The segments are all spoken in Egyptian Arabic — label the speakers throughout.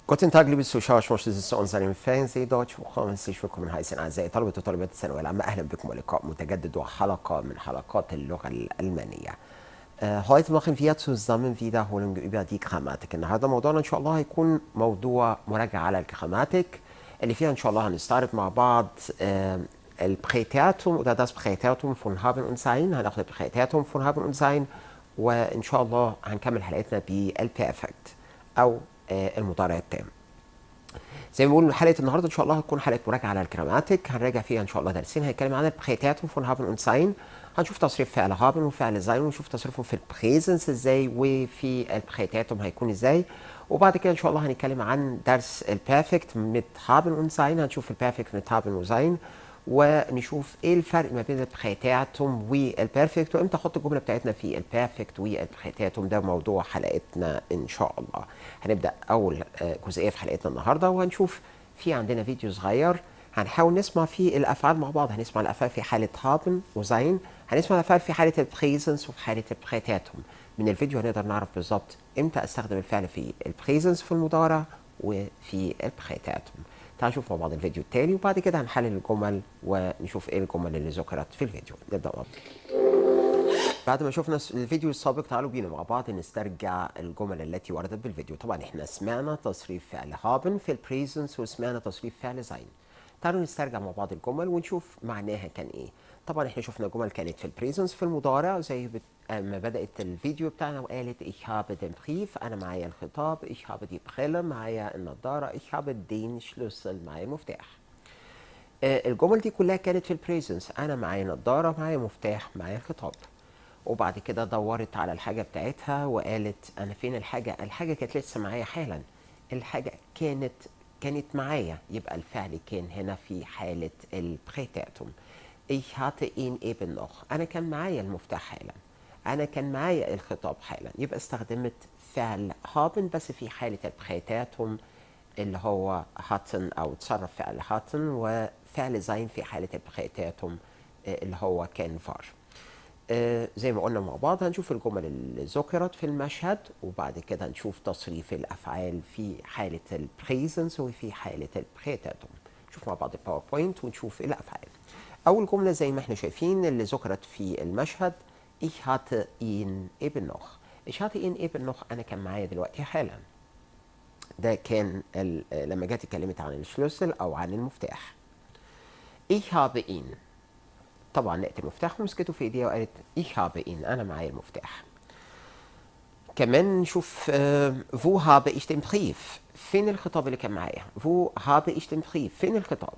Speaker 1: Guten Tag, liebe Zuschauer, ich möchte Sie zu unserem Fernseh-Deutsch-Programm herzlich willkommen heißen أعزائي طلبة وطالبات الثانوية العامة أهلا بكم ولقاء متجدد وحلقة من حلقات اللغة الألمانية. Äh, heute machen wir zusammen Wiederholungen über die Grammatik. النهارده موضوعنا إن شاء الله هيكون موضوع مراجعة على الجراماتيك اللي فيها إن شاء الله هنستعرض مع بعض äh, البريتاتوم oder das Präteritum von haben und sein هناخد البريتاتوم von haben und sein وإن شاء الله هنكمل حلقتنا بالبيرفكت أو آه، المضارع التام. زي ما بنقول حلقه النهارده ان شاء الله هتكون حلقه مراجعه على الجراماتيك هنراجع فيها ان شاء الله درسين هنتكلم عن البريتاتوم فون هابن und sein هنشوف تصريف فعل هابن وفعل sein ونشوف تصريفهم في البريزنس ازاي وفي البريتاتوم هيكون ازاي وبعد كده ان شاء الله هنتكلم عن درس البيرفكت mit haben und sein هنشوف البيرفكت mit haben و sein ونشوف ايه الفرق ما بين البريتاتوم والبيرفكت وامتى احط الجمله بتاعتنا في البيرفكت والبريتاتوم ده موضوع حلقتنا ان شاء الله هنبدا اول آه، جزئيه في حلقتنا النهارده وهنشوف في عندنا فيديو صغير هنحاول نسمع فيه الافعال مع بعض هنسمع الافعال في حاله haben وزين هنسمع الافعال في حاله البريزنس وفي حاله البريتاتوم من الفيديو هنقدر نعرف بالظبط امتى استخدم الفعل في البريزنس في المضارع وفي البريتاتوم تعالوا نشوف مع بعض الفيديو التالي وبعد كده هنحلل الجمل ونشوف ايه الجمل اللي ذكرت في الفيديو نبدا مع بعض بعد ما شفنا الفيديو السابق تعالوا بينا مع بعض نسترجع الجمل التي وردت بالفيديو طبعا احنا سمعنا تصريف فعل هابن في البريزنس وسمعنا تصريف فعل زين تعالوا نسترجع مع بعض الجمل ونشوف معناها كان ايه طبعا احنا شفنا جمل كانت في البريزنس في المضارع زي بت... ما بدات الفيديو بتاعنا وقالت ich habe den Brief انا معايا الخطاب ich habe die Brille معايا النضاره ich habe den Schlüssel معايا المفتاح آه، الجمل دي كلها كانت في البريزنس انا معايا نضاره معايا مفتاح معايا خطاب وبعد كده دورت على الحاجه بتاعتها وقالت انا فين الحاجه الحاجه كانت لسه معايا حالا الحاجه كانت كانت معايا يبقى الفعل كان هنا في حاله البريتاتوم ich hatte ihn eben noch انا كان معايا المفتاح حالا انا كان معايا الخطاب حالا يبقى استخدمت فعل haben بس في حاله البريتاتوم اللي هو hatten او تصرف فعل hatten وفعل sein في حاله البريتاتوم آه، اللي هو كان var آه، زي ما قلنا مع بعض هنشوف الجمل اللي ذكرت في المشهد وبعد كده هنشوف تصريف الافعال في حاله البريزنس وفي حاله البريتاتوم نشوف مع بعض الباوربوينت ونشوف الافعال اول جمله زي ما احنا شايفين اللي ذكرت في المشهد ich hatte ihn eben noch ich hatte ihn eben noch انا كان معايا دلوقتي حالا ده كان ال- لما جت اتكلمت عن الشلوسل او عن المفتاح ich habe ihn طبعا لقيت المفتاح ومسكته في ايديها وقالت ich habe ihn انا معايا المفتاح كمان نشوف آه، wo habe ich den Brief فين الخطاب اللي كان معايا wo habe ich den Brief فين الخطاب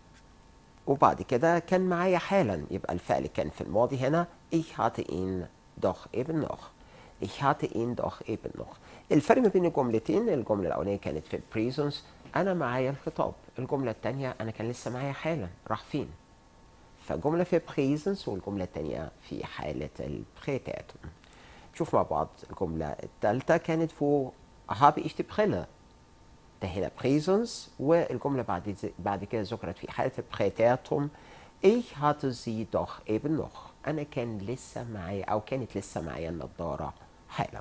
Speaker 1: وبعد كده كان معايا حالا يبقى الفعل كان في الماضي هنا ich hatte ihn doch eben noch ich hatte ihn doch eben noch الفرق ما بين الجملتين الجملة الأولانية كانت في البريزنس أنا معايا الخطاب الجملة الثانية أنا كان لسه معايا حالا راح فين فجملة في بريزنس والجملة الثانية في حالة البريتاتوم نشوف مع بعض الجملة الثالثة كانت wo habe ich die Brille ده هنا بريزنس والجملة بعد بعد كده ذكرت في حالة البريتاتوم ich hatte sie doch eben noch أنا كان لسه معايا أو كانت لسه معايا النضارة حالا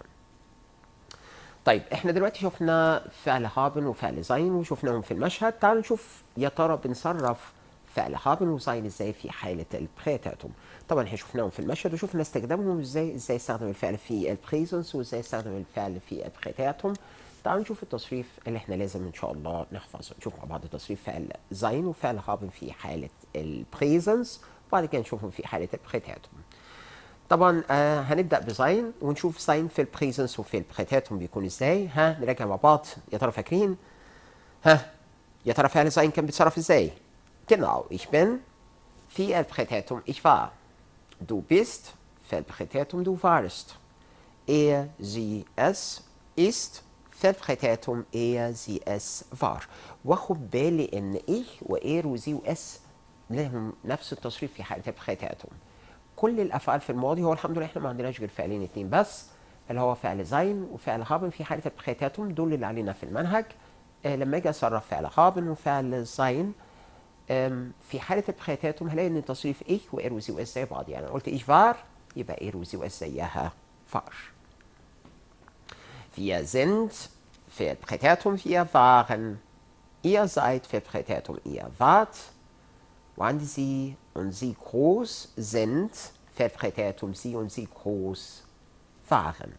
Speaker 1: طيب احنا دلوقتي شفنا فعل هابن وفعل زين وشفناهم في المشهد تعالوا نشوف يا ترى بنصرف فعل هابن وزين ازاي في حالة البريتاتوم طبعا احنا شفناهم في المشهد وشفنا استخدامهم ازاي ازاي استخدم الفعل في البريزنس وازاي استخدم الفعل في البريتاتوم تعالوا نشوف التصريف اللي احنا لازم ان شاء الله نحفظه نشوف مع بعض تصريف فعل زين وفعل هابن في حالة البريزنس وبعد كده نشوفهم في حالة البريتاتوم طبعا آه هنبدا بزين ونشوف زين في البريزنس وفي البريتاتوم بيكون ازاي ها نراجع مع بعض يا ترى فاكرين ها يا ترى فعل زين كان بيتصرف ازاي genau ich bin في البريتاتوم ich war du bist في البريتاتوم du warst er sie es ist في البريتاتوم er sie es war واخد بالي ان ich واير وزي واس لهم نفس التصريف في حاله البريتاتوم كل الافعال في الماضي هو الحمد لله احنا ما عندناش غير فعلين اتنين بس اللي هو فعل زين وفعل هابن في حاله البريتاتوم دول اللي علينا في المنهج آه لما اجي اصرف فعل هابن وفعل زين آم، في حاله البريتاتوم هلاقي ان تصريف ich واير وزي واس زي بعض يعني أنا قلت ich war يبقى اير وزي واس زيها war Wir sind Vertretung wir waren. Ihr seid Vertretung ihr wart. Wann sie und sie groß sind, Vertretung sie und sie groß waren.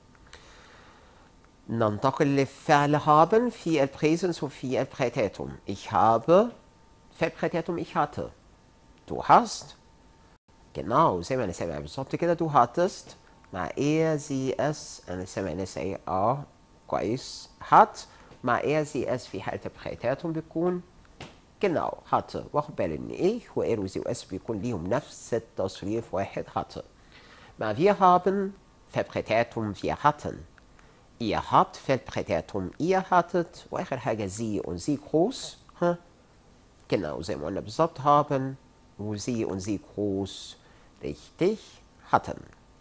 Speaker 1: ننتقل لفعل haben في البريزنس وفي البريتاتوم ich habe Vertretung ich hatte du hast genau زي ما انا سامع بالظبط كده du hattest مع er sie es انا سامع ناس ايه اه كويس hat مع er sie es في حالة البريتاتوم بيكون genau hatte واخد بالي ان ich و er و sie و es بيكون ليهم نفس التصريف واحد hatte مع wir haben Vertretung wir hatten ihr habt Vertretung ihr hattet واخر حاجة sie und sie groß ها genau زي ما قلنا بالظبط haben و sie und sie groß richtig hatten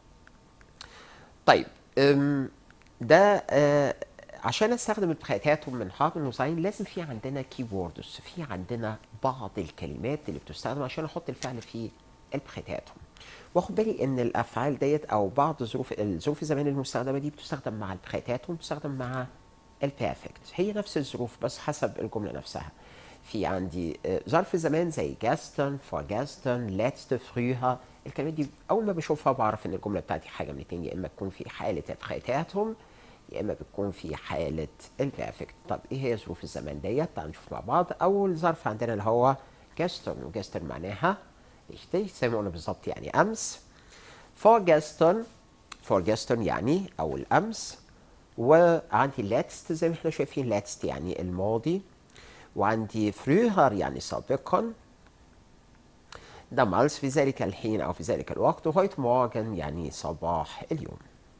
Speaker 1: طيب أم، ده آه، عشان استخدم البريتاتوم من haben وساين لازم في عندنا كي ووردز في عندنا بعض الكلمات اللي بتستخدم عشان احط الفعل في البريتاتوم واخد بالي ان الافعال ديت او بعض الظروف الظروف الزمان المستخدمه دي بتستخدم مع البريتاتوم بتستخدم مع البيرفكت هي نفس الظروف بس حسب الجمله نفسها في عندي آه، ظرف زمان زي gestern vorgestern letzte früher الكلمات دي اول ما بشوفها بعرف ان الجمله بتاعتي حاجه من اتنين يا اما تكون في حاله البريتاتوم يا اما بتكون في حاله البيرفكت طب ايه هي ظروف الزمان ديت تعالوا نشوف مع بعض اول ظرف عندنا اللي هو gestern وgestern معناها richtig زي ما قلنا بالظبط يعني امس vorgestern vorgestern يعني او الامس وعندي letzt زي ما احنا شايفين letzt يعني الماضي وعندي früher يعني سابقا damals في ذلك الحين او في ذلك الوقت وهويت morgen يعني صباح اليوم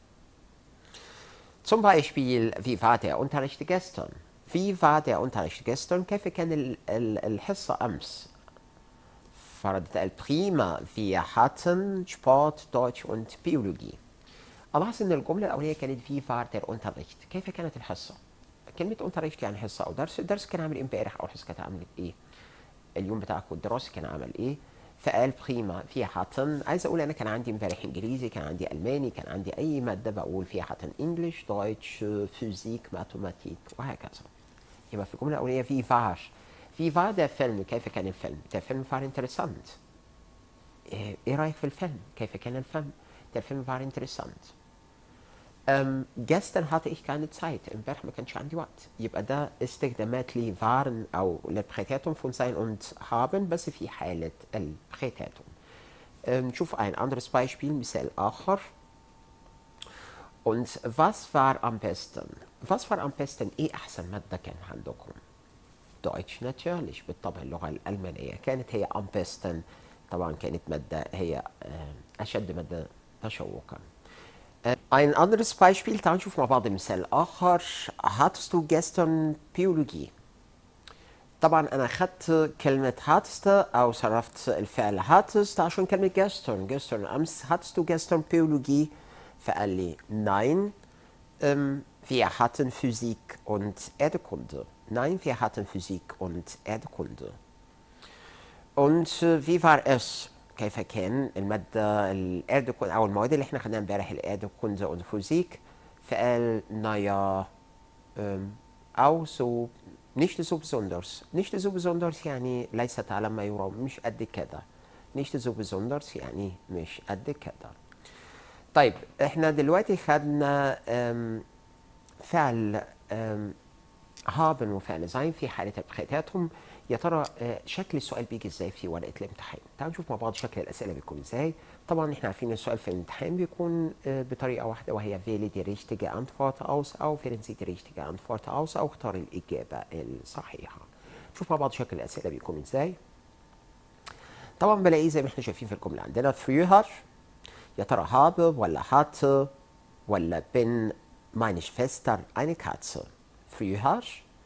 Speaker 1: Zum Beispiel, wie war der Unterricht gestern? Wie war der Unterricht gestern? كيف كان ال- ال- الحصة أمس؟ فردت البريمة wir hatten Sport, Deutsch und Biologie. ألاحظ إن الجملة الأولية كانت wie war der Unterricht؟ كيف كانت الحصة؟ كلمة Unterricht يعني حصة أو درس، الدرس كان عامل إيه امبارح أو الحصة كانت عملت إيه؟ اليوم بتاعكم الدراسي كان عمل إيه؟ فقال بريما في حتن عايز اقول انا كان عندي امبارح انجليزي كان عندي الماني كان عندي اي ماده بقول فيها حتن انجلش دويتش فيزيك ماثوماتيك وهكذا يبقى في الجمله الاوليه في فار في فار ده فيلم كيف كان الفيلم ده فيلم فار انترسانت ايه إيه رايك في الفيلم كيف كان الفيلم der Film war interessant ähm, gestern hatte ich keine Zeit امبارح ما كانش عندي وقت يبقى ده استخدامات لي waren او للبريتاتوم von sein und haben بس في حالة البريتاتوم ähm, نشوف ein anderes Beispiel مثال آخر und was war am besten was war am besten ايه احسن مادة كان عندكم Deutsch natürlich بالطبع اللغة الألمانية كانت هي am besten طبعا كانت مادة هي آه، أشد مادة تشوقا Äh, Ein anderes Beispiel, تعالوا نشوف مع بعض مثال آخر hattest du gestern Biologie طبعا أنا أخدت كلمة hattest أو صرفت الفعل hattest عشان كلمة gestern gestern أمس hattest du gestern Biologie فقال لي nein ähm, wir hatten Physik und Erdkunde nein wir hatten Physik und Erdkunde und äh, wie war es كيف كان المادة الأردكون أو المواد اللي احنا خدناها امبارح الأردكونزا und Physik فقال naja ähm, auch so nicht so besonders nicht so besonders يعني ليست على ما يرام مش قد كده nicht so besonders يعني مش قد كده طيب احنا دلوقتي خدنا ähm, فعل ähm, haben وفعل sein في حالة ابتدائهم يا ترى آه، شكل السؤال بيجي ازاي في ورقه الامتحان تعالوا نشوف مع بعض شكل الاسئله بيكون ازاي طبعا احنا عارفين السؤال في الامتحان بيكون آه، بطريقه واحده وهي wähle die richtige Antwort aus او wählen Sie die richtige Antwort aus او اختار الاجابه الصحيحه نشوف مع بعض شكل الاسئله بيكون ازاي طبعا بلاقيه زي ما احنا شايفين في الجمله عندنا früher يا ترى habe ولا hatte ولا bin meine Schwester eine Katze früher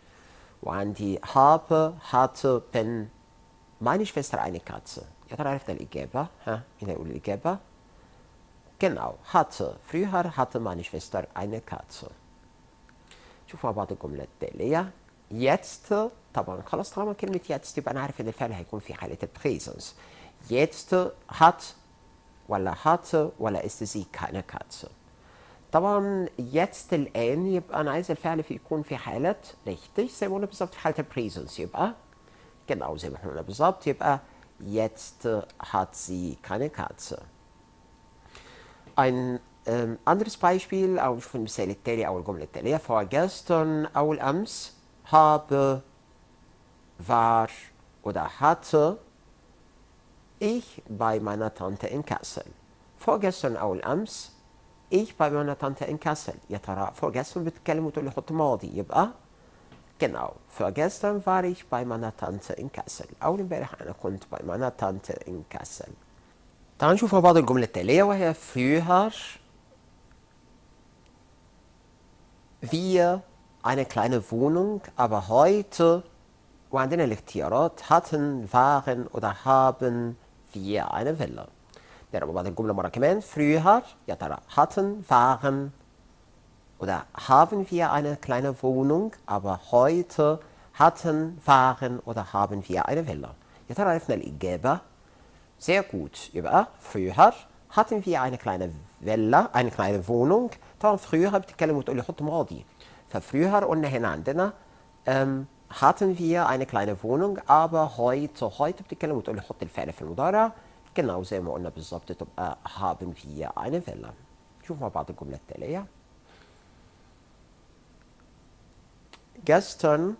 Speaker 1: وعندي habe, hatte, bin meine Schwester eine Katze. يا ترى عرفنا الإجابة؟ ها؟ مين هيقول الإجابة؟ Genau, hatte. Früher hatte meine Schwester eine Katze. شوفوا مع بعض الجملة التالية. Jetzt طبعا خلاص طالما كلمة jetzt يبقى أنا عارف إن الفعل هيكون في حالة البريزنس. Jetzt hat ولا hatte ولا ist sie keine Katze. طبعا jetzt الآن يبقى أنا عايز الفعل في يكون في حالة richtig زي ما قلنا بالظبط في حالة البريزنس يبقى genau زي ما احنا قلنا بالظبط يبقى jetzt hat sie keine Katze. Ein ähm, anderes Beispiel, أو نشوف المثال التالي أو الجملة التالية vorgestern أول أمس habe war oder hatte ich bei meiner Tante in Kassel. Vorgestern أول أمس ich bei meiner Tante in Kassel. يا ترى vorgestern بتتكلم وتقول لي حط ماضي يبقى genau vorgestern war ich bei meiner Tante in Kassel. أول امبارح أنا كنت bei meiner Tante in Kassel. تعالوا نشوف مع بعض الجملة التالية وهي früher wir eine kleine Wohnung, aber heute وعندنا الاختيارات hatten, waren oder haben wir eine Villa. نقرا بعض الجملة مرة كمان früher يا ترى hatten, waren oder haben wir eine kleine Wohnung, aber heute hatten, waren oder haben wir eine Villa. يا ترى عرفنا الإجابة sehr gut يبقى früher hatten wir eine kleine Villa eine kleine Wohnung طبعا früher بتتكلم وتقول لي حط ماضي ففrüher قلنا هنا عندنا ähm, hatten wir eine kleine Wohnung aber heute heute بتتكلم وتقول لي حط الفعل في المضارع genau زي ما قلنا بالظبط تبقى haben wir eine Villa شوف مع بعض الجملة التالية gestern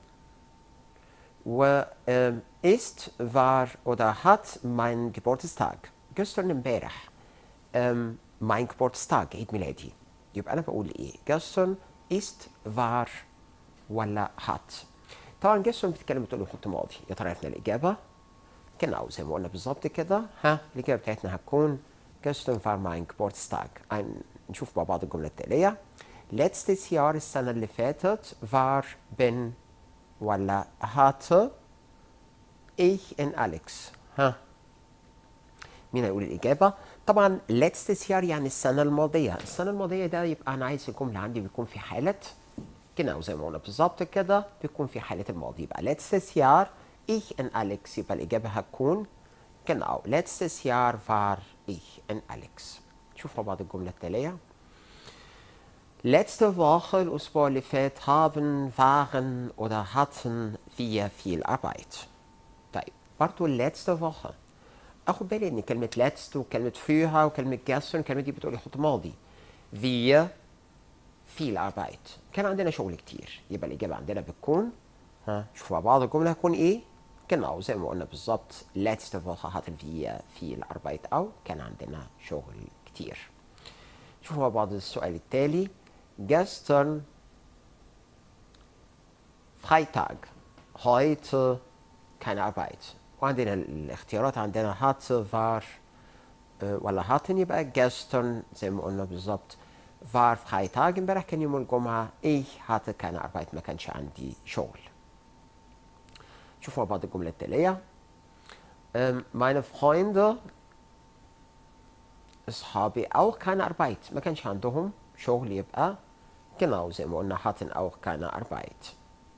Speaker 1: و ähm, ist, war oder hat mein Geburtstag. Gestern امبارح ähm, mein Geburtstag عيد ميلادي. يبقى أنا بقول إيه؟ gestern ist, war ولا hat. طبعا gestern بتتكلم بتقول حط ماضي. يا ترى عرفنا الإجابة؟ genau زي ما قلنا بالظبط كده ها الإجابة بتاعتنا هتكون gestern war mein Geburtstag. ein نشوف مع بعض الجملة التالية. Letztes Jahr السنة اللي فاتت war bin ولا hatte ich in Alex ها مين هيقول الإجابة؟ طبعا letztes Jahr يعني السنة الماضية السنة الماضية ده يبقى أنا عايز الجملة عندي بيكون في حالة genau زي ما قلنا بالظبط كده بيكون في حالة الماضي يبقى letztes Jahr ich in Alex يبقى الإجابة هتكون genau letztes Jahr war ich in Alex شوف مع بعض الجملة التالية Letzte Woche, الأسبوع اللي فات, haben, waren oder hatten wir viel Arbeit. طيب برضه letzte Woche. أخد بالي إن كلمة letzte وكلمة früher وكلمة gestern الكلمة دي بتقولي حط ماضي. wir viel Arbeit. كان عندنا شغل كتير. يبقى الإجابة عندنا بتكون ها شوفوا مع بعض الجملة هتكون إيه؟ genau زي ما قلنا بالظبط letzte Woche hatten wir viel Arbeit أو كان عندنا شغل كتير. شوفوا مع بعض السؤال التالي. gestern Freitag heute keine Arbeit وعندنا الاختيارات عندنا hatte war ولا hatten يبقى gestern زي ما قلنا بالظبط war Freitag امبارح كان يوم الجمعة ich hatte keine Arbeit ما كانش عندي شغل شوفوا بعض الجملة التالية meine Freunde أصحابي auch keine Arbeit ما كانش عندهم شغل يبقى genau زي ما قلنا hatten auch keine Arbeit.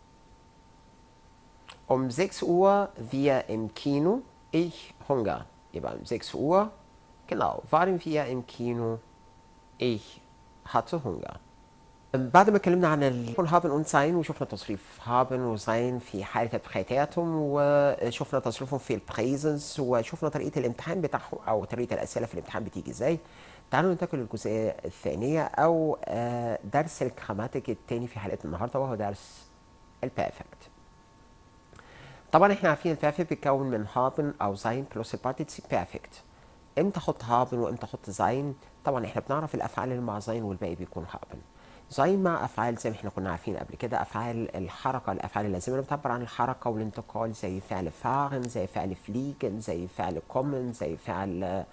Speaker 1: Um 6 Uhr wir im Kino, ich Hunger. يبقى um 6 Uhr, genau, waren wir im Kino, ich hatte Hunger. بعد ما اتكلمنا عن الكون هابن und sein وشفنا تصريف هابن وساين في حالة بحياتهم وشفنا تصريفهم في البريزنس وشفنا طريقة الامتحان بتاعهم أو طريقة الأسئلة في الامتحان بتيجي ازاي. تعالوا ننتقل للجزئية الثانية أو درس الجراماتيك الثاني في حلقة النهاردة وهو درس البيرفكت. طبعا احنا عارفين البيرفكت بيتكون من هابن أو زين بلس البارتيسيب بيرفكت. امتى احط هابن وامتى احط زين؟ طبعا احنا بنعرف الأفعال اللي مع زين والباقي بيكون هابن. زين مع أفعال زي ما احنا كنا عارفين قبل كده أفعال الحركة الأفعال اللازمة اللي بتعبر عن الحركة والانتقال زي فعل فاغن زي فعل فليجن زي فعل كومن زي فعل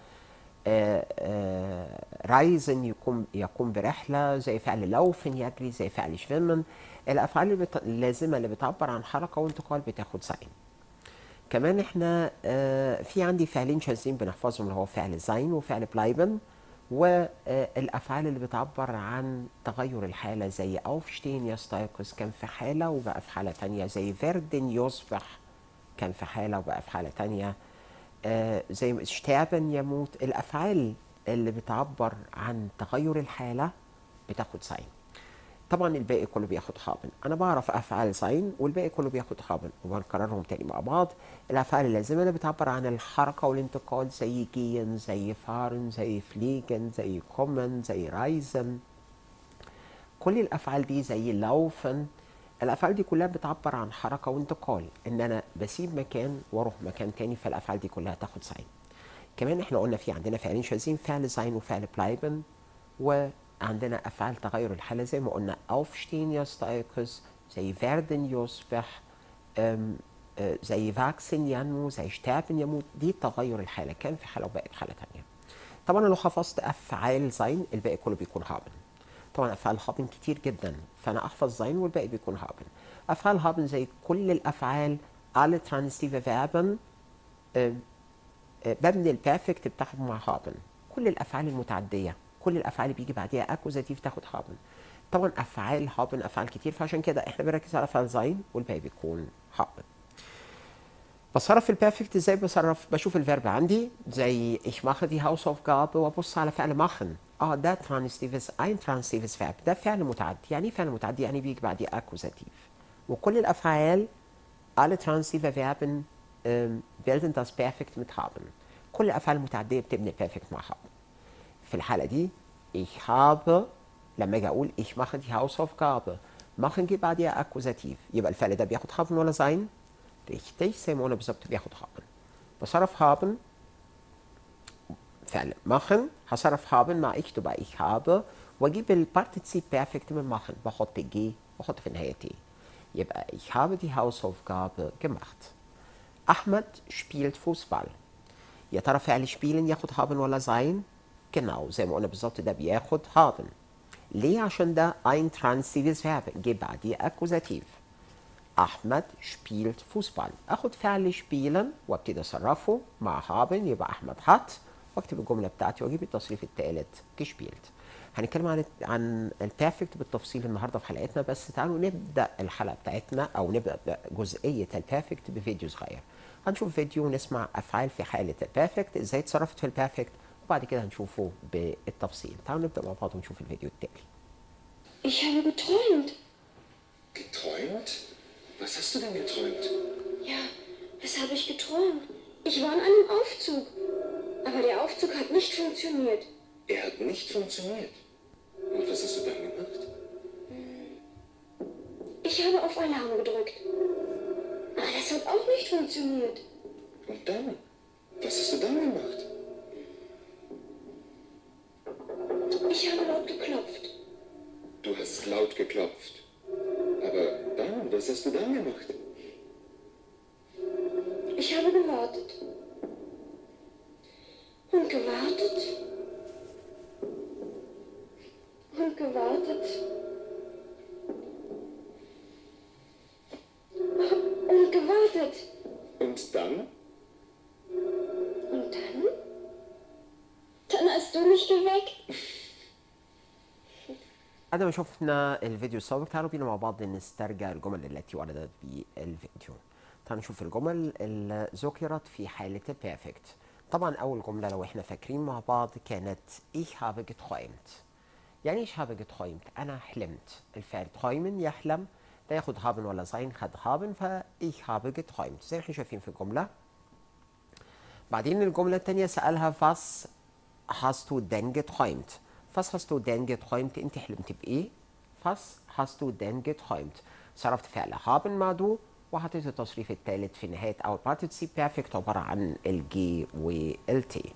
Speaker 1: رايزن يقوم يقوم برحله زي فعل لوفن يجري زي فعل شفيمن الافعال اللي بت... اللازمه اللي بتعبر عن حركه وانتقال بتاخد زين كمان احنا آه في عندي فعلين شاذين بنحفظهم اللي هو فعل زين وفعل بلايبن والافعال اللي بتعبر عن تغير الحاله زي اوفشتين يستيقظ كان في حاله وبقى في حاله تانية زي فيردن يصبح كان في حاله وبقى في حاله تانية آه زي اشتابن يموت الافعال اللي بتعبر عن تغير الحاله بتاخد ساين طبعا الباقي كله بياخد haben انا بعرف افعال ساين والباقي كله بياخد haben وبنكررهم تاني مع بعض الافعال اللازمه اللي بتعبر عن الحركه والانتقال زي gehen زي fahren زي fliegen زي kommen زي reisen كل الافعال دي زي laufen الافعال دي كلها بتعبر عن حركه وانتقال ان انا بسيب مكان واروح مكان تاني فالافعال دي كلها تاخد ساين كمان احنا قلنا في عندنا فعلين شاذين فعل ساين وفعل بلايبن وعندنا افعال تغير الحاله زي ما قلنا aufstehen يستيقظ زي werden يصبح أم، آه، زي wachsen ينمو زي sterben يموت دي تغير الحاله كان في حاله وبقت في حاله تانيه طبعا لو حفظت افعال زين الباقي كله بيكون haben طبعا افعال هابن كتير جدا فانا احفظ زين والباقي بيكون هابن افعال هابن زي كل الافعال alle transitive Verben آه، آه، ببني البيرفكت بتاعهم مع هابن كل الافعال المتعديه كل الافعال اللي بيجي بعديها اكوزاتيف تاخد هابن طبعا افعال هابن افعال كتير فعشان كده احنا بنركز على افعال زين والباقي بيكون هابن بصرف البيرفكت ازاي بصرف بشوف الفيرب عندي زي ich mache die Hausaufgabe وابص على فعل machen اه ده ترانستيفس ein ترانستيفس فيرب ده فعل متعدي يعني ايه فعل متعدي يعني بيجي بعديه اكوزاتيف وكل الافعال alle transitive Verben ähm, bilden das Perfekt mit haben كل الافعال المتعديه بتبني البيرفكت مع haben في الحاله دي ich habe لما اجي اقول ich mache die Hausaufgabe machen جه بعديها اكوزاتيف يبقى الفعل ده بياخد haben ولا sein richtig زي ما قلنا بالظبط بياخد haben بصرف haben فعل machen هصرف haben مع ich تبقى ich habe واجيب البارتيسيب بيرفكت من machen بحط جي واحط في النهايه تي يبقى ich habe die Hausaufgabe gemacht احمد spielt Fußball يا ترى فعل spielen ياخد haben ولا sein genau زي ما قلنا بالظبط ده بياخد haben ليه عشان ده ein transitives Verb جه بعديه اكوزاتيف احمد spielt Fußball اخد فعل spielen وابتدي اصرفه مع haben يبقى احمد hat واكتب الجمله بتاعتي واجيب التصريف الثالث gespielt هنتكلم عن عن البيرفكت بالتفصيل النهارده في حلقتنا بس تعالوا نبدا الحلقه بتاعتنا او نبدا جزئيه البيرفكت بفيديو صغير هنشوف فيديو ونسمع افعال في حاله البيرفكت ازاي اتصرفت في البيرفكت وبعد كده هنشوفه بالتفصيل تعالوا نبدا مع بعض ونشوف الفيديو التالي
Speaker 2: Ich habe geträumt.
Speaker 3: Geträumt? Was hast du denn geträumt?
Speaker 2: Ja, was habe ich geträumt? Ich war in einem Aufzug. Aber der Aufzug hat nicht funktioniert.
Speaker 3: Er hat nicht funktioniert. Und was hast du dann gemacht?
Speaker 2: Ich habe auf Alarm gedrückt. Aber das hat auch nicht funktioniert.
Speaker 3: Und dann? Was hast du dann gemacht?
Speaker 2: Ich habe laut geklopft.
Speaker 3: Du hast laut geklopft. Aber dann, was hast du dann gemacht?
Speaker 2: Ich habe gewartet. Und gewartet. Und gewartet. Und gewartet.
Speaker 3: Und dann?
Speaker 2: Und dann? Dann hast du mich geweckt.
Speaker 1: بعد ما شفنا الفيديو السابق تعالوا بينا مع بعض نسترجع الجمل التي وردت بالفيديو تعالوا نشوف الجمل اللي ذكرت في حالة البيرفكت طبعا أول جملة لو احنا فاكرين مع بعض كانت ich habe geträumt يعني ich habe geträumt أنا حلمت الفعل träumen يحلم ده ياخد haben ولا sein خد haben ف ich habe geträumt زي ما احنا شايفين في الجملة بعدين الجملة التانية سألها was hast du denn geträumt was hast du denn geträumt انت حلمت بايه was hast du denn geträumt صرفت فعل haben مع دو وحطيت التصريف الثالث في نهاية أول بارتيسيب بيرفكت عبارة عن الجي والتي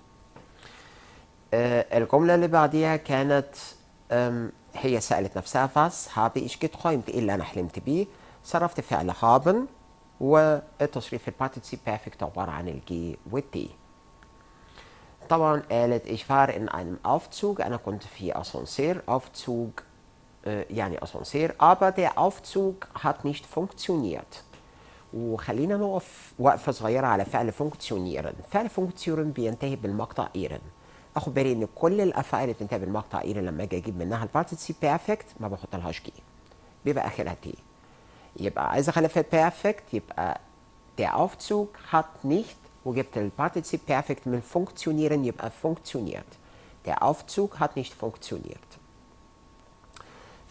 Speaker 1: آه الجملة اللي بعديها كانت آم، هي سألت نفسها was habe ich geträumt ايه اللي أنا حلمت بيه صرفت فعل haben والتصريف البارتيسيب بيرفكت عبارة عن الجي والتي طبعا قالت ich war in einem Aufzug أنا كنت في أسانسير Aufzug äh, يعني أسانسير aber der Aufzug hat nicht funktioniert وخلينا نقف وقفة صغيرة على فعل فونكسيونيرن فعل فونكسيونيرن بينتهي بالمقطع إيرن اخد بالي ان كل الافعال اللي بتنتهي بالمقطع ايرن لما اجي اجيب منها البارتيسيب بيرفكت ما بحط لهاش كي بيبقى اخرها تي يبقى عايز اخليها في البيرفكت يبقى der Aufzug hat nicht وجبت البارتيسيب بيرفكت من funktionieren يبقى funktioniert der Aufzug hat nicht funktioniert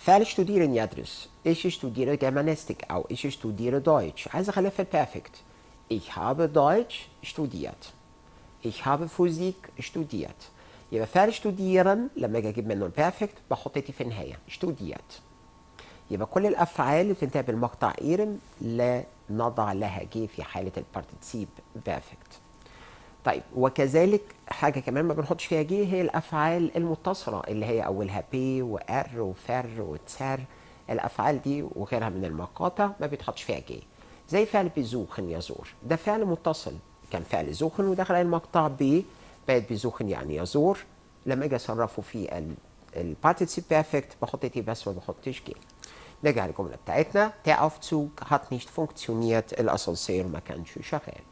Speaker 1: فعل studieren يدرس ich studiere Germanistik أو ich studiere Deutsch عايز أخليها في البرفكت ich habe Deutsch studiert ich habe Physik studiert يبقى فعل studieren لما اجي اجيب منه البرفكت بحط تي في النهايه studiert يبقى كل الافعال اللي بتنتهي بالمقطع ايرن لا نضع لها جي في حاله البارتيسيب بيرفكت طيب وكذلك حاجه كمان ما بنحطش فيها جي هي الافعال المتصله اللي هي اولها بي وار وفر وتسر الافعال دي وغيرها من المقاطع ما بيتحطش فيها جي زي فعل بيزوخن يزور ده فعل متصل كان فعل زوخن ودخل عليه المقطع ب بقت بيزوخن يعني يزور لما اجي اصرفه في البارتيسيب بيرفكت بحط تي بس ما بحطش جي نرجع للجمله بتاعتنا der Aufzug hat nicht funktioniert الاسانسير ما كانش شغال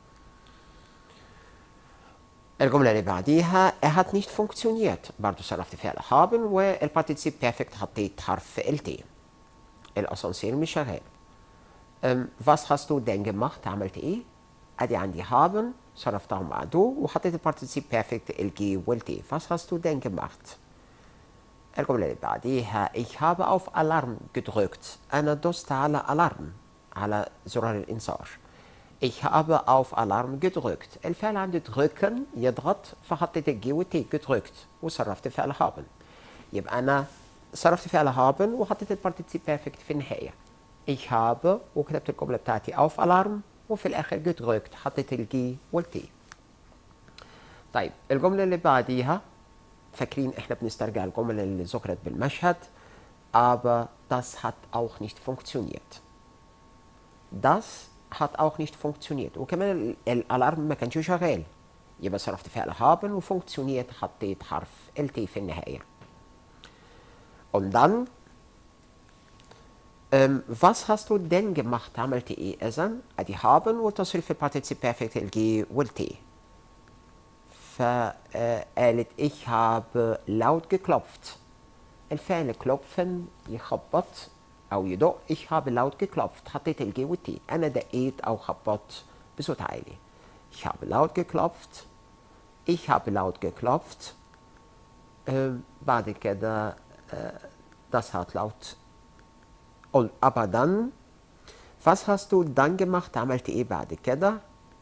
Speaker 1: الجملة اللي بعديها er hat nicht funktioniert برضه صرفت فعل haben والبارتيسيب بيرفكت حطيت حرف ال T الاسانسير مش شغال أم، was hast du denn gemacht عملت ايه ادي عندي haben صرفتها مع do وحطيت البارتيسيب بيرفكت الجي والتي was hast du denn gemacht الجملة اللي بعديها ich habe auf Alarm gedrückt أنا دوست على ألارم على زرار الإنذار ich habe auf Alarm gedrückt الفعل عندي drücken يضغط فحطيت الجي والتي gedrückt وصرفت فعل haben يبقى أنا صرفت فعل haben وحطيت البارتيسيب بيرفكت في النهاية ich habe وكتبت الجملة بتاعتي auf Alarm وفي الآخر gedrückt حطيت الجي والتي طيب الجملة اللي بعديها فاكرين احنا بنسترجع الجمل اللي ذكرت بالمشهد aber das hat auch nicht funktioniert das hat auch nicht funktioniert وكمان ال- الالارم ما كانش شغال يبقى صرفت فعل haben وفونكسيونيت حطيت حرف lt في النهاية und dann ähm, was hast du denn gemacht عملت ايه اذا ادي haben والتصريف في البارتيسيب بيرفكت الجي والتي فقالت ich habe laut geklopft الفعل klopfen يخبط او يدق ich habe laut geklopft حطيت الجي والتي انا دقيت او خبطت بصوت عالي ich habe laut geklopft ich habe laut geklopft ähm, بعد كده äh, das hat laut und aber dann was hast du dann gemacht عملت ايه بعد كده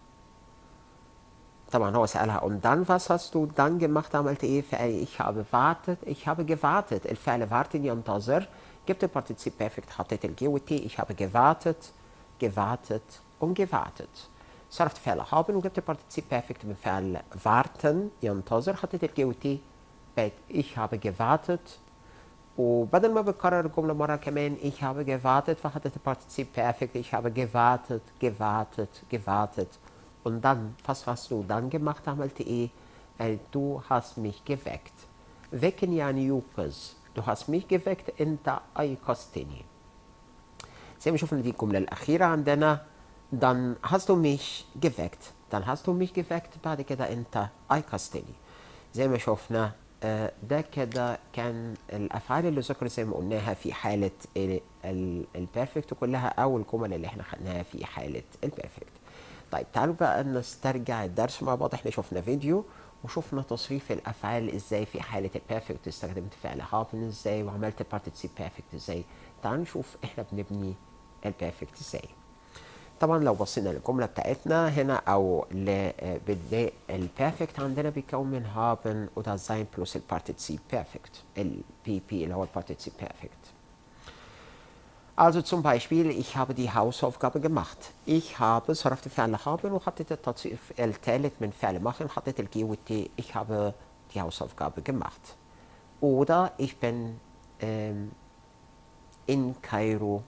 Speaker 1: طبعا هو سألها und dann was hast du dann gemacht عملت ايه فقال ich habe wartet ich habe gewartet الفعل warten ينتظر جبت البارتيسيب بيرفكت حطيت الجي والتي ich habe gewartet gewartet und gewartet صرفت فعل haben وجبت البارتيسيب بيرفكت من فعل warten ينتظر حطيت الجي والتي بقت ich habe gewartet وبدل ما بكرر الجملة مرة كمان ich habe gewartet فحطيت البارتيسيب بيرفكت ich habe gewartet gewartet gewartet und dann, was hast du dann gemacht? عملت ايه؟ قال du hast mich geweckt. Wecken يعني يوقظ. Du hast mich geweckt, انت ايقظتني. زي ما شفنا دي الجملة الأخيرة عندنا dann hast du mich geweckt. dann hast du mich geweckt بعد كده انت ايقظتني. زي ما شفنا آه، ده كده كان الافعال اللي ذكرت زي ما قلناها في حاله البيرفكت كلها او الجمل اللي احنا خدناها في حاله البيرفكت طيب تعالوا بقى نسترجع الدرس مع بعض احنا شفنا فيديو وشفنا تصريف الافعال ازاي في حاله البيرفكت استخدمت فعل هابن ازاي وعملت البارتيسيب بيرفكت ازاي تعالوا نشوف احنا بنبني البيرفكت ازاي طبعا لو بصينا للجمله بتاعتنا هنا او لبداية البيرفكت عندنا بيتكون من هابن وده زين بلس البارتيسيب بيرفكت البي بي اللي هو البارتيسيب بيرفكت Also zum Beispiel, ich habe die Hausaufgabe gemacht. Ich habe صرفت فعل haben وحطيت التصريف الثالث من فعل machen حطيت الجي والتي ich habe die Hausaufgabe gemacht. Oder ich bin ähm, in Kairo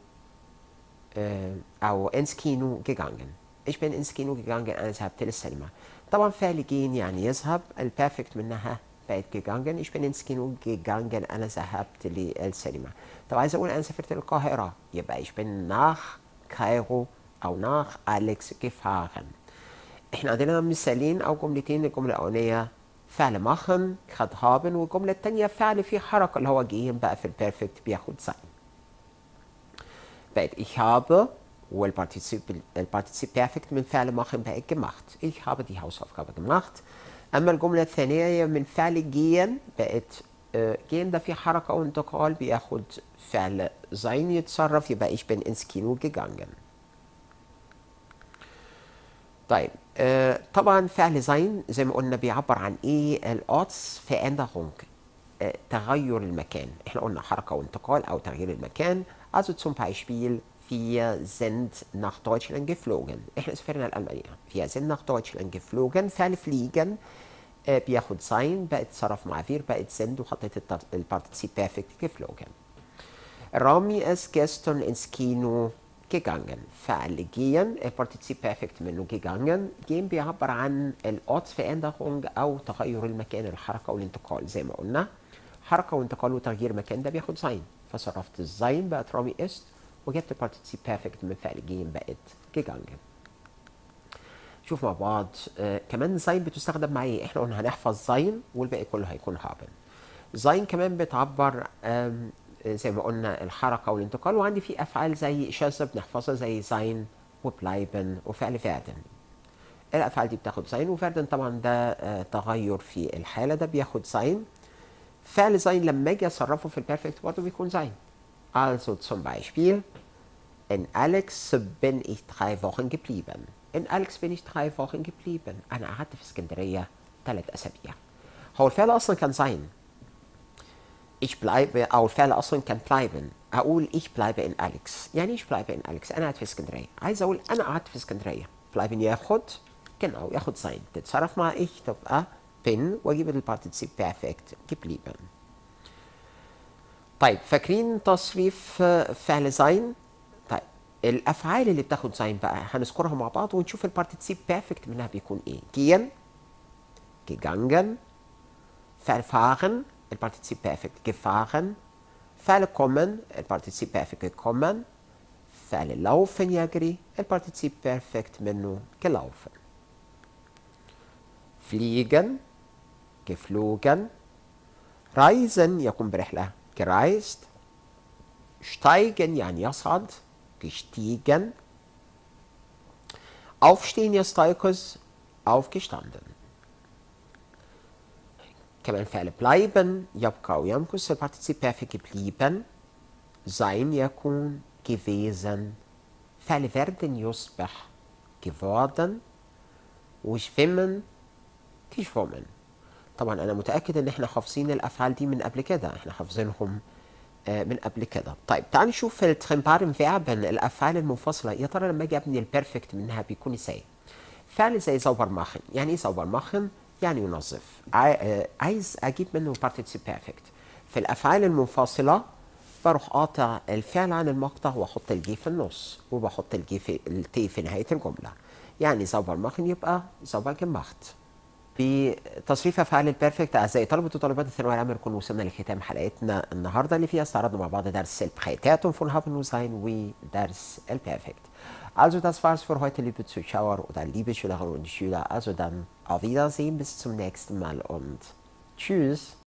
Speaker 1: äh, أو ins Kino gegangen. Ich bin ins Kino gegangen أنا ذهبت للسينما. طبعا فعل gehen يعني يذهب البيرفكت منها بقت gegangen ich bin ins Kino gegangen أنا ذهبت للسينما. طب عايز أقول أنا سافرت للقاهرة يبقى ich bin nach Kairo أو nach Alex gefahren. احنا عندنا مثالين أو جملتين الجملة الأولانية فعل machen خد haben والجملة التانية فعل فيه حركة اللي هو gehen بقى في البيرفكت بياخد sein. بقت ich habe والبارتيسيب البارتيسيب بيرفكت من فعل machen بقت gemacht. Ich habe die Hausaufgabe gemacht. أما الجملة الثانية هي من فعل gehen بقت آه، gehen ده في حركة وانتقال بياخد فعل sein يتصرف يبقى ich bin ins Kino gegangen طيب آه، طبعا فعل sein زي ما قلنا بيعبر عن ايه الأوتس Veränderung آه، تغير المكان احنا قلنا حركة وانتقال او تغيير المكان also zum Beispiel wir sind nach Deutschland geflogen احنا سافرنا لألمانيا wir sind nach Deutschland geflogen فعل fliegen آه، بياخد sein بقت تصرف مع فير بقت sind وحطيت البارتيسيب بيرفكت geflogen رامي ist gestern ins Kino gegangen فعل gehen البارتيسيب بيرفكت منه gegangen gehen بيعبر عن الأورtsveränderung أو تغير المكان الحركة والانتقال زي ما قلنا حركة وانتقال وتغيير مكان ده بياخد sein فصرفت الزين بقت رامي ist وجبت البارتيسيب بيرفكت من فعل gehen بقت gegangen شوف مع بعض آه كمان زين بتستخدم مع ايه احنا قلنا هنحفظ زين والباقي كله هيكون هابن زين كمان بتعبر آم، آه، زي ما قلنا الحركة والانتقال وعندي في أفعال زي شاذة بنحفظها زي زين وبلايبن وفعل فعلا الأفعال دي بتاخد زين وفعلا طبعا ده آه، تغير في الحالة ده بياخد زين فعل زين لما اجي اصرفه في البيرفكت برضه بيكون زين also zum Beispiel in Alex bin ich drei Wochen geblieben in Alex bin ich drei Wochen geblieben أنا قعدت في اسكندرية ثلاث أسابيع هو الفعل أصلا كان sein ich bleibe أو الفعل أصلا كان bleiben أقول ich bleibe in Alex يعني ich bleibe in Alex أنا قاعد في اسكندرية عايز أقول أنا قعدت في اسكندرية bleiben ياخد genau ياخد sein تتصرف مع ich تبقى bin وأجيب البارتيسيب بيرفكت geblieben طيب فاكرين تصريف آه، فعل sein طيب الافعال اللي بتاخد sein بقى هنذكرها مع بعض ونشوف البارتيسيب بيرفكت منها بيكون ايه gehen gegangen فعل fahren البارتيسيب بيرفكت gefahren فعل kommen البارتيسيب بيرفكت gekommen فعل laufen يجري البارتيسيب بيرفكت منه gelaufen fliegen geflogen reisen يقوم برحلة gereist steigen يعني يصعد gestiegen aufstehen يستيقظ aufgestanden كمان فعل bleiben يبقى ويمكث البارتيسيب بيرفكت geblieben sein يكون gewesen فعل werden يصبح geworden وschwimmen geschwommen طبعا انا متاكد ان احنا حافظين الافعال دي من قبل كده احنا حافظينهم آه، من قبل كده طيب تعال نشوف الترمبارن فيربن الافعال المنفصله يا ترى لما اجي ابني البيرفكت منها بيكون ازاي فعل زي زوبر ماخن يعني ايه زوبر ماخن يعني ينظف عاي- آه، عايز اجيب منه بارتيسيب بيرفكت في الافعال المنفصله بروح قاطع الفعل عن المقطع واحط الجي في النص وبحط الجي في التي في نهايه الجمله يعني زوبر ماخن يبقى زوبر جماخت بتصريف افعال البيرفكت اعزائي طلبه وطالبات الثانويه العامه نكون وصلنا لختام حلقتنا النهارده اللي فيها استعرضنا مع بعض درس البräteritum von haben und sein ودرس البيرفكت. Also das war's für heute, liebe Zuschauer oder liebe Schülerinnen und Schüler. Also dann auf Wiedersehen, bis zum nächsten Mal und tschüss.